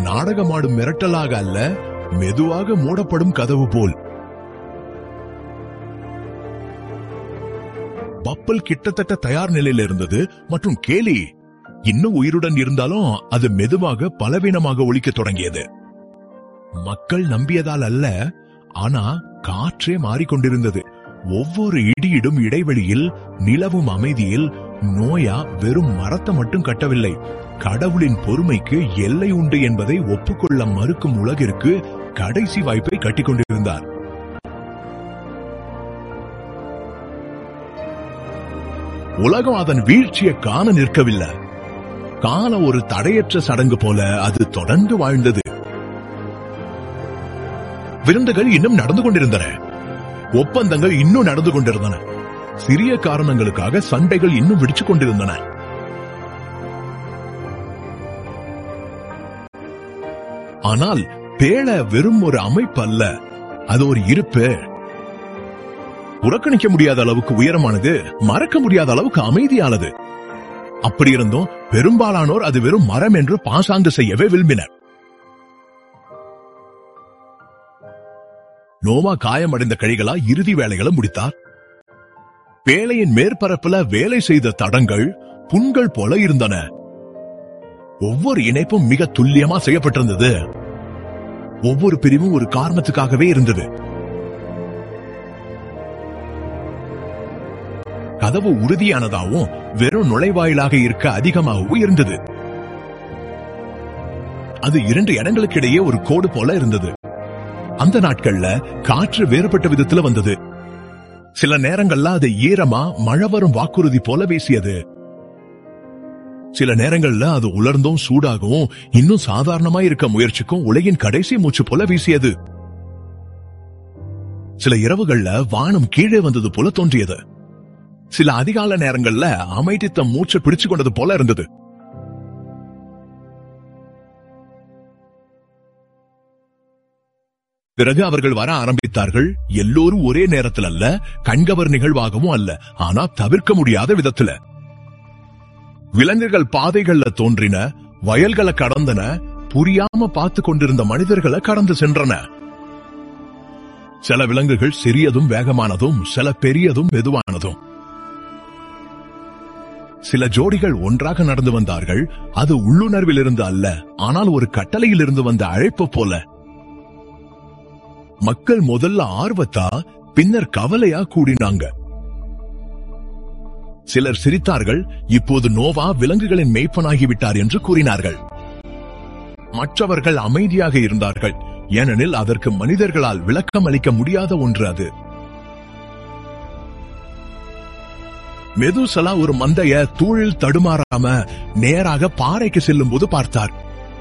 நாடகமாடும் மிரட்டலாக அல்ல மெதுவாக மூடப்படும் கதவு போல் பப்பல் கிட்டத்தட்ட தயார் நிலையில் இருந்தது மற்றும் கேலி இன்னும் உயிருடன் இருந்தாலும் அது மெதுவாக பலவீனமாக ஒலிக்கத் தொடங்கியது மக்கள் நம்பியதால் அல்ல ஆனா காற்றே மாறிக்கொண்டிருந்தது ஒவ்வொரு இடியிடும் இடைவெளியில் நிலவும் அமைதியில் நோயா வெறும் மரத்தை மட்டும் கட்டவில்லை கடவுளின் பொறுமைக்கு எல்லை உண்டு என்பதை ஒப்புக்கொள்ள மறுக்கும் உலகிற்கு கடைசி வாய்ப்பை கட்டிக் கொண்டிருந்தார் உலகம் அதன் வீழ்ச்சியை காண நிற்கவில்லை காண ஒரு தடையற்ற சடங்கு போல அது தொடர்ந்து வாழ்ந்தது விருந்துகள் இன்னும் நடந்து கொண்டிருந்தன ஒப்பந்தங்கள் இன்னும் நடந்து கொண்டிருந்தன சிறிய காரணங்களுக்காக சண்டைகள் இன்னும் விடிச்சுக் கொண்டிருந்தன ஆனால் பேழ வெறும் ஒரு அமைப்பு அல்ல அது ஒரு இருப்பு புறக்கணிக்க முடியாத அளவுக்கு உயரமானது மறக்க முடியாத அளவுக்கு அமைதியானது அப்படி இருந்தும் பெரும்பாலானோர் அது வெறும் மரம் என்று பாசாங்கு செய்யவே விரும்பினர் நோவா காயமடைந்த கழிகளா இறுதி வேலைகளை முடித்தார் வேலையின் மேற்பரப்புல வேலை செய்த தடங்கள் புண்கள் போல இருந்தன ஒவ்வொரு இணைப்பும் மிக துல்லியமா செய்யப்பட்டிருந்தது ஒவ்வொரு பிரிவும் ஒரு காரணத்துக்காகவே இருந்தது கதவு உறுதியானதாகவும் வெறும் நுழைவாயிலாக இருக்க அதிகமாகவும் இருந்தது அது இரண்டு இடங்களுக்கு இடையே ஒரு கோடு போல இருந்தது அந்த நாட்கள்ல காற்று வேறுபட்ட விதத்துல வந்தது சில நேரங்கள்ல அது ஈரமா மழை வரும் வாக்குறுதி போல வீசியது சில நேரங்கள்ல அது உலர்ந்தும் சூடாகவும் இன்னும் சாதாரணமா இருக்க முயற்சிக்கும் உலகின் கடைசி மூச்சு போல வீசியது சில இரவுகள்ல வானம் கீழே வந்தது போல தோன்றியது சில அதிகால நேரங்கள்ல அமைதி தம் மூச்சை பிடிச்சு கொண்டது போல இருந்தது பிறகு அவர்கள் வர ஆரம்பித்தார்கள் எல்லோரும் ஒரே நேரத்தில் அல்ல கண்கவர் நிகழ்வாகவும் அல்ல ஆனா தவிர்க்க முடியாத விதத்துல விலங்குகள் பாதைகள்ல தோன்றின வயல்களை கடந்தன புரியாம பார்த்து கொண்டிருந்த மனிதர்களை கடந்து சென்றன சில விலங்குகள் சிறியதும் வேகமானதும் சில பெரியதும் மெதுவானதும் சில ஜோடிகள் ஒன்றாக நடந்து வந்தார்கள் அது உள்ளுணர்வில் இருந்து அல்ல ஆனால் ஒரு கட்டளையில் இருந்து வந்த அழைப்பு போல மக்கள் முதல்ல ஆர்வத்தா பின்னர் கவலையா கூடினாங்க சிலர் சிரித்தார்கள் இப்போது நோவா விலங்குகளின் மெய்ப்பனாகிவிட்டார் என்று கூறினார்கள் மற்றவர்கள் அமைதியாக இருந்தார்கள் ஏனெனில் அதற்கு மனிதர்களால் விளக்கம் அளிக்க முடியாத ஒன்று அது மெதுசலா ஒரு மந்தைய தூழில் தடுமாறாம நேராக பாறைக்கு செல்லும் போது பார்த்தார்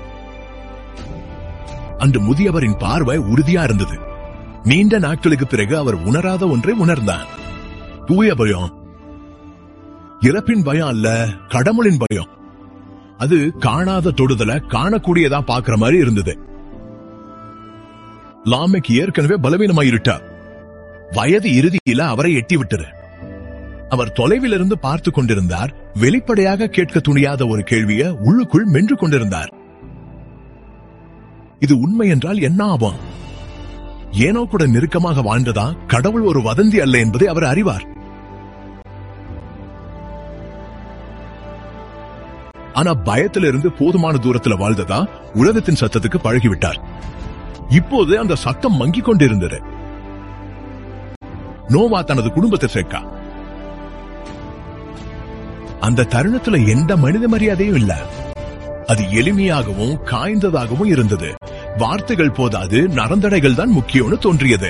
அன்று முதியவரின் பார்வை உறுதியா இருந்தது நீண்ட நாட்களுக்கு பிறகு அவர் உணராத ஒன்றை உணர்ந்தார் தூய பயம் இறப்பின் பயம் அல்ல கடவுளின் பயம் அது காணாத தொடுதல காணக்கூடியதா பாக்குற மாதிரி இருந்தது லாமைக்கு ஏற்கனவே பலவீனமாயிருட்டார் வயது இறுதியில அவரை எட்டி விட்டது அவர் தொலைவில் இருந்து பார்த்து கொண்டிருந்தார் வெளிப்படையாக கேட்க துணியாத ஒரு கேள்வியை உள்ளுக்குள் மென்று கொண்டிருந்தார் இது உண்மை என்றால் என்ன ஆகும் ஏனோ கூட நெருக்கமாக வாழ்ந்ததா கடவுள் ஒரு வதந்தி அல்ல என்பதை அவர் அறிவார் ஆனா பயத்திலிருந்து போதுமான தூரத்துல வாழ்ந்ததா உலகத்தின் சத்தத்துக்கு பழகிவிட்டார் இப்போது அந்த சத்தம் மங்கிக் கொண்டிருந்தது நோவா தனது குடும்பத்தை சேர்க்கா அந்த தருணத்துல எந்த மனித மரியாதையும் இல்ல அது எளிமையாகவும் காய்ந்ததாகவும் இருந்தது வார்த்தைகள் போதாது நரந்தடைகள் தான் முக்கியம்னு தோன்றியது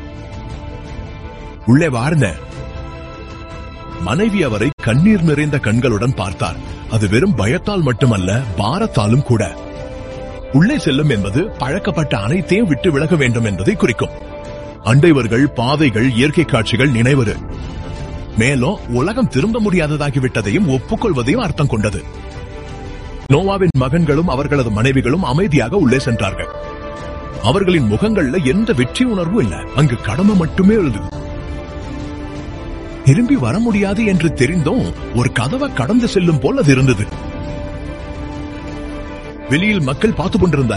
உள்ளே வார்ந்த மனைவி அவரை கண்ணீர் நிறைந்த கண்களுடன் பார்த்தார் அது வெறும் பயத்தால் மட்டுமல்ல பாரத்தாலும் கூட உள்ளே செல்லும் என்பது பழக்கப்பட்ட அனைத்தையும் விட்டு விலக வேண்டும் என்பதை குறிக்கும் அண்டைவர்கள் பாதைகள் இயற்கை காட்சிகள் நினைவரு மேலும் உலகம் திரும்ப முடியாததாகிவிட்டதையும் ஒப்புக்கொள்வதையும் அர்த்தம் கொண்டது நோவாவின் மகன்களும் அவர்களது மனைவிகளும் அமைதியாக உள்ளே சென்றார்கள் அவர்களின் முகங்கள்ல எந்த வெற்றி உணர்வும் இல்ல அங்கு கடமை மட்டுமே எழுது திரும்பி வர முடியாது என்று தெரிந்தும் ஒரு கதவை கடந்து செல்லும் போல் அது இருந்தது வெளியில் மக்கள் பார்த்து கொண்டிருந்தார்